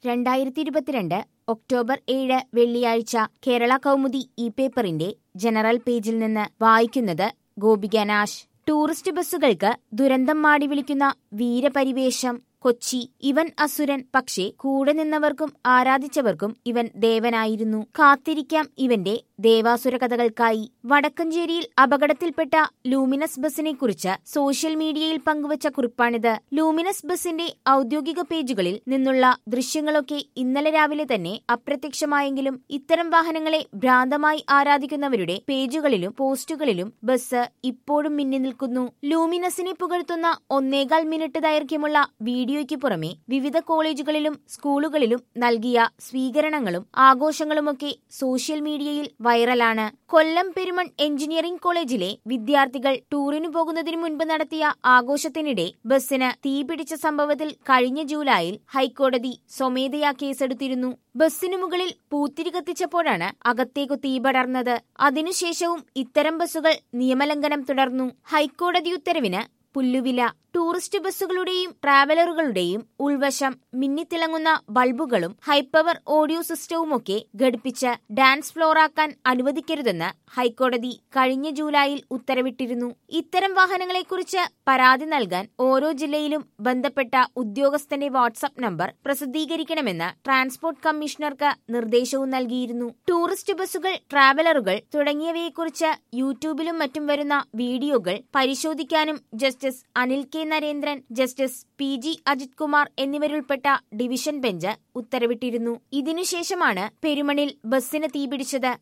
രണ്ടായിരത്തി ഇരുപത്തിരണ്ട് ഒക്ടോബർ ഏഴ് വെള്ളിയാഴ്ച കേരള കൗമുദി ഇ പേപ്പറിന്റെ ജനറൽ പേജിൽ നിന്ന് വായിക്കുന്നത് ഗോപിക നാശ് ടൂറിസ്റ്റ് ബസ്സുകൾക്ക് ദുരന്തം മാടി വിളിക്കുന്ന വീരപരിവേഷം കൊച്ചി ഇവൻ അസുരൻ പക്ഷേ കൂടെ നിന്നവർക്കും ആരാധിച്ചവർക്കും ഇവൻ ദേവനായിരുന്നു കാത്തിരിക്കാം ഇവന്റെ ദേവാസുര കഥകൾക്കായി വടക്കഞ്ചേരിയിൽ അപകടത്തിൽപ്പെട്ട ലൂമിനസ് ബസിനെ കുറിച്ച് സോഷ്യൽ മീഡിയയിൽ പങ്കുവച്ച കുറിപ്പാണിത് ലൂമിനസ് ബസിന്റെ ഔദ്യോഗിക പേജുകളിൽ നിന്നുള്ള ദൃശ്യങ്ങളൊക്കെ ഇന്നലെ രാവിലെ തന്നെ അപ്രത്യക്ഷമായെങ്കിലും ഇത്തരം വാഹനങ്ങളെ ഭ്രാന്തമായി ആരാധിക്കുന്നവരുടെ പേജുകളിലും പോസ്റ്റുകളിലും ബസ് ഇപ്പോഴും മിന്നി നിൽക്കുന്നു ലൂമിനസിനെ പുകഴ്ത്തുന്ന ഒന്നേകാൽ മിനിറ്റ് ദൈർഘ്യമുള്ള വീഡിയോയ്ക്ക് പുറമെ വിവിധ കോളേജുകളിലും സ്കൂളുകളിലും നൽകിയ സ്വീകരണങ്ങളും ആഘോഷങ്ങളുമൊക്കെ സോഷ്യൽ മീഡിയയിൽ വൈറലാണ് കൊല്ലം പെരുമൺ എഞ്ചിനീയറിംഗ് കോളേജിലെ വിദ്യാർത്ഥികൾ ടൂറിനു പോകുന്നതിനു മുൻപ് നടത്തിയ ആഘോഷത്തിനിടെ ബസ്സിന് തീപിടിച്ച സംഭവത്തിൽ കഴിഞ്ഞ ജൂലൈയിൽ ഹൈക്കോടതി സ്വമേധയാ കേസെടുത്തിരുന്നു ബസ്സിനു മുകളിൽ പൂത്തിരി കത്തിച്ചപ്പോഴാണ് അകത്തേക്കു തീ പടർന്നത് അതിനുശേഷവും ഇത്തരം ബസ്സുകൾ നിയമലംഘനം തുടർന്നു ഹൈക്കോടതി ഉത്തരവിന് പുല്ലുവില ടൂറിസ്റ്റ് ബസ്സുകളുടെയും ട്രാവലറുകളുടെയും ഉൾവശം മിന്നിത്തിളങ്ങുന്ന ബൾബുകളും ഹൈപ്പവർ ഓഡിയോ സിസ്റ്റവുമൊക്കെ ഘടിപ്പിച്ച് ഡാൻസ് ഫ്ലോറാക്കാൻ അനുവദിക്കരുതെന്ന് ഹൈക്കോടതി കഴിഞ്ഞ ജൂലൈയിൽ ഉത്തരവിട്ടിരുന്നു ഇത്തരം വാഹനങ്ങളെക്കുറിച്ച് പരാതി നൽകാൻ ഓരോ ജില്ലയിലും ബന്ധപ്പെട്ട ഉദ്യോഗസ്ഥന്റെ വാട്സ്ആപ്പ് നമ്പർ പ്രസിദ്ധീകരിക്കണമെന്ന് ട്രാൻസ്പോർട്ട് കമ്മീഷണർക്ക് നിർദ്ദേശവും നൽകിയിരുന്നു ടൂറിസ്റ്റ് ബസ്സുകൾ ട്രാവലറുകൾ തുടങ്ങിയവയെക്കുറിച്ച് യൂട്യൂബിലും മറ്റും വരുന്ന വീഡിയോകൾ പരിശോധിക്കാനും justice Anil K Narendran justice P G Ajith Kumar എന്നിവരുൾപ്പെട്ട ഡിവിഷൻ ബെഞ്ച് ഉത്തരവിട്ടിരുന്നു ഇതിനുശേഷമാണ് പെരുമണിൽ ബസ്സിന് തീപിടിച്ചത്